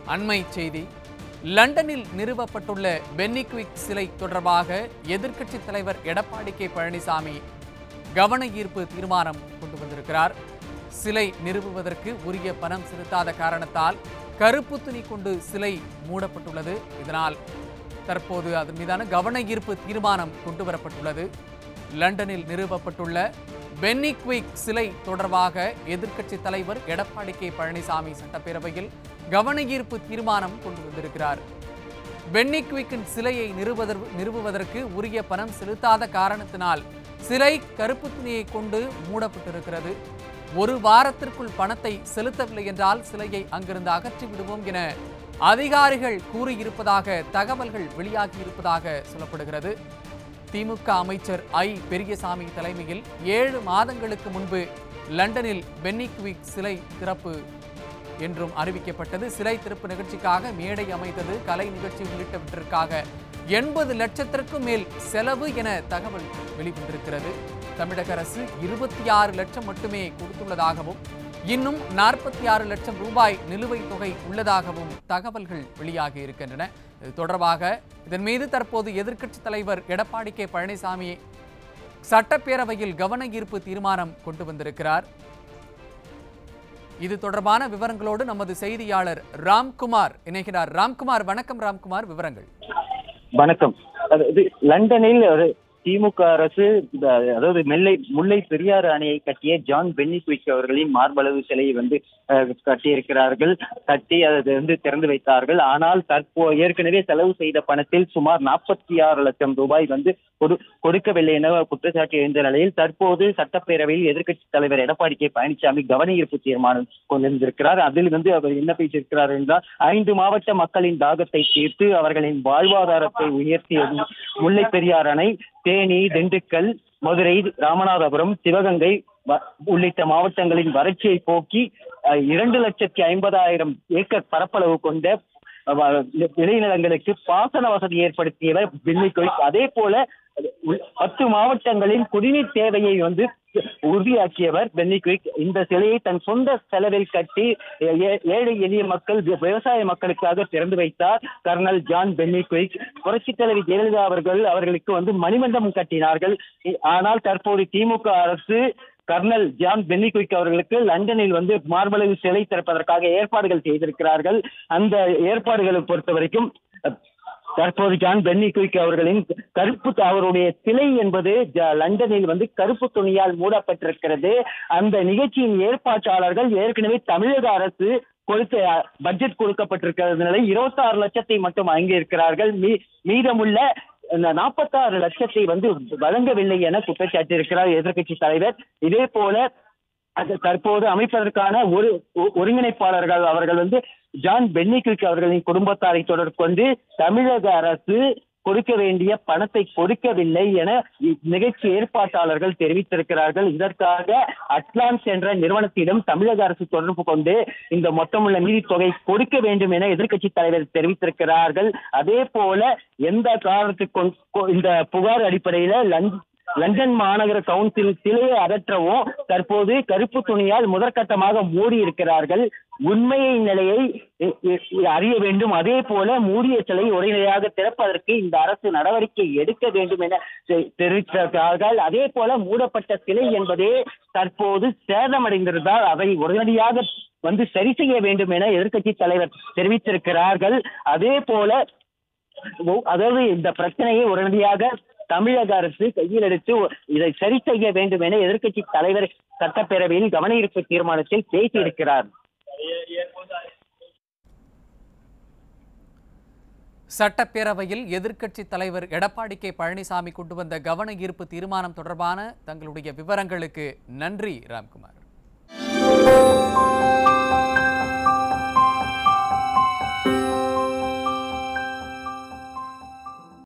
அண்மை செய்தி லண்டனில் நிறுவப்பட்டுள்ள பென்னிக்விக் சிலை தொடர்பாக எதிர்க்கட்சித் தலைவர் எடப்பாடி கே பழனிசாமி கவன ஈர்ப்பு தீர்மானம் கொண்டு வந்திருக்கிறார் சிலை நிறுவுவதற்கு உரிய பணம் செலுத்தாத காரணத்தால் கருப்பு துணி கொண்டு சிலை மூடப்பட்டுள்ளது இதனால் தற்போது அதன் மீதான கவன ஈர்ப்பு தீர்மானம் கொண்டு வரப்பட்டுள்ளது லண்டனில் நிறுவப்பட்டுள்ள பென்னிக்விக் சிலை தொடர்பாக எதிர்க்கட்சித் தலைவர் எடப்பாடி கே பழனிசாமி சட்டப்பேரவையில் கவன ஈர்ப்பு தீர்மானம் கொண்டு வந்திருக்கிறார் பென்னிக்விக்கின் சிலையை நிறுவதற் நிறுவுவதற்கு உரிய பணம் செலுத்தாத காரணத்தினால் சிலை கருப்பு துணியை கொண்டு மூடப்பட்டிருக்கிறது ஒரு வாரத்திற்குள் பணத்தை செலுத்தவில்லை என்றால் சிலையை அங்கிருந்து அகற்றி விடுவோம் என அதிகாரிகள் கூறியிருப்பதாக தகவல்கள் வெளியாகி இருப்பதாக சொல்லப்படுகிறது திமுக அமைச்சர் ஐ பெரியசாமி தலைமையில் ஏழு மாதங்களுக்கு முன்பு லண்டனில் பென்னிக்விக் சிலை திறப்பு என்றும் அறிவிக்கப்பட்டது சிலை திறப்பு நிகழ்ச்சிக்காக மேடை அமைத்தது கலை நிகழ்ச்சி உள்ளிட்டவற்றிற்காக எண்பது லட்சத்திற்கும் மேல் செலவு என தகவல் வெளிவந்திருக்கிறது தமிழக அரசு இருபத்தி ஆறு லட்சம் மட்டுமே கொடுத்துள்ளதாகவும் இன்னும் நாற்பத்தி ஆறு லட்சம் ரூபாய் நிலுவைத் தொகை உள்ளதாகவும் தகவல்கள் வெளியாகி இருக்கின்றன இது தொடர்பாக இதன் மீது தற்போது எதிர்க்கட்சித் தலைவர் எடப்பாடி கே பழனிசாமி சட்டப்பேரவையில் கவன ஈர்ப்பு தீர்மானம் கொண்டு வந்திருக்கிறார் இது தொடர்பான விவரங்களோடு நமது செய்தியாளர் ராம்குமார் இணைகிறார் ராம்குமார் வணக்கம் ராம்குமார் விவரங்கள் வணக்கம் அது இது லண்டனில் ஒரு திமுக அரசு இந்த அதாவது மெல்லை முல்லை பெரியாறு அணையை கட்டிய ஜான் பென்னிக்விக் அவர்களின் மார்பளவு சிலையை வந்து அஹ், கட்டியிருக்கிறார்கள் கட்டி அதை வந்து திறந்து வைத்தார்கள் ஆனால் தற்போ ஏற்கனவே செலவு செய்த பணத்தில் சுமார் நாற்பத்தி ஆறு லட்சம் ரூபாய் வந்து கொடு கொடுக்கவில்லை என குற்றச்சாட்டு எழுந்த நிலையில் தற்போது சட்டப்பேரவையில் எதிர்க்கட்சி தலைவர் எடப்பாடி கே பழனிசாமி கவன ஈர்ப்பு தீர்மானம் கொண்டிருந்திருக்கிறார் அதில் வந்து அவர் என்ன பேசியிருக்கிறார் என்றால் ஐந்து மாவட்ட மக்களின் தாகத்தை தீர்த்து அவர்களின் வாழ்வாதாரத்தை உயர்த்தியது முல்லை பெரியார் அணை தேனி திண்டுக்கல் மதுரை ராமநாதபுரம் சிவகங்கை வ- உள்ளிட்ட மாவட்டங்களின் வறட்சியை போக்கி அஹ், இரண்டு லட்சத்தி ஐம்பதாயிரம் ஏக்கர் பரப்பளவு கொண்ட அஹ், வ- விளைநிலங்களுக்கு பாசன வசதி ஏற்படுத்தியவர் பின்னிக்கோய் அதே போல உள்- பத்து மாவட்டங்களின் குடிநீர் தேவையை வந்து உறுதியாக்கியவர் பென்னிக்விக் இந்த சிலையை தன் சொந்த செலவில் கட்டி ஏ- ஏ- ஏழை எளிய மக்கள் வி- விவசாய மக்களுக்காக திறந்து வைத்தார் கர்னல் ஜான் பென்னிக்விக் புரட்சித் தலைவி ஜெயலலிதா அவர்கள் அவர்களுக்கு வந்து மணிமண்டபம் கட்டினார்கள் இ- ஆனால் தற்போது திமுக அரசு கர்னல் ஜான் பென்னிக்விக் அவர்களுக்கு லண்டனில் வந்து மார்பளவு சிலை திறப்பதற்காக ஏற்பாடுகள் செய்திருக்கிறார்கள் அந்த ஏற்பாடுகளை பொறுத்த வரைக்கும் அஹ், தற்போது ஜான் பென்னிக்விக் அவர்களின் கருப்பு அவருடைய சிலை என்பது ஜ- லண்டனில் வந்து கருப்பு துணியால் மூடப்பட்டிருக்கிறது அந்த நிகழ்ச்சியின் ஏற்பாட்டாளர்கள் ஏற்கனவே தமிழக அரசு கொடுத்த அஹ், பட்ஜெட் கொடுக்கப்பட்டிருக்கிறதுனால இருபத்தாறு லட்சத்தை மட்டும் வாங்கியிருக்கிறார்கள் மீ மீதமுள்ள இந்த நாற்பத்தாறு லட்சத்தை வந்து வழங்கவில்லை என குற்றச்சாட்டியிருக்கிறார் எதிர்க்கட்சி தலைவர் இதே போல அது தற்போது அமைப்பதற்கான ஒரு ஒ- ஒருங்கிணைப்பாளர்கள் அவர்கள் வந்து ஜான் பென்னிக்விக் அவர்களின் குடும்பத்தாரை தொடர்பு கொண்டு தமிழக அரசு கொடுக்க வேண்டிய பணத்தை கொடுக்கவில்லை என இ- நிகழ்ச்சி ஏற்பாட்டாளர்கள் தெரிவித்திருக்கிறார்கள் இதற்காக அட்லான்ஸ் என்ற நிறுவனத்திடம் தமிழக அரசு தொடர்பு கொண்டு இந்த மொத்தமுள்ள மீதி தொகை கொடுக்க வேண்டும் என எதிர்க்கட்சி தலைவர் தெரிவித்திருக்கிறார்கள் அதே போல எந்த காரணத்துக்கு கொண்- கொ- இந்த புகார் அடிப்படையில லஞ்ச லண்டன் மாநகர கவுன்சில் சிலையை அகற்றவும் தற்போது கருப்பு துணியால் முதற்கட்டமாக மூடி இருக்கிறார்கள் உண்மையை நிலையை இ- இ- அறிய வேண்டும் அதே போல மூடிய சிலை உடனடியாக திறப்பதற்கு இந்த அரசு நடவடிக்கை எடுக்க வேண்டும் என தெ- தெரிவித்திருக்கிறார்கள் அதே போல மூடப்பட்ட சிலை என்பதே தற்போது சேதமடைந்திருந்தால் அதை உடனடியாக வந்து சரி செய்ய வேண்டும் என எதிர்க்கட்சி தலைவர் தெரிவித்திருக்கிறார்கள் அதே போல ஒ- அதாவது இந்த பிரச்சனையை உடனடியாக தமிழக அரசு கையில் எடுத்து இதை சரி செய்ய வேண்டும் என எதிர்க்கட்சி தலைவர் சட்டப்பேரவையில் கவன ஈர்ப்பு தீர்மானத்தில் பேசியிருக்கிறார் சட்டப்பேரவையில் எதிர்க்கட்சித் தலைவர் எடப்பாடி கே பழனிசாமி கொண்டு வந்த கவன ஈர்ப்பு தீர்மானம் தொடர்பான தங்களுடைய விவரங்களுக்கு நன்றி ராம்குமார்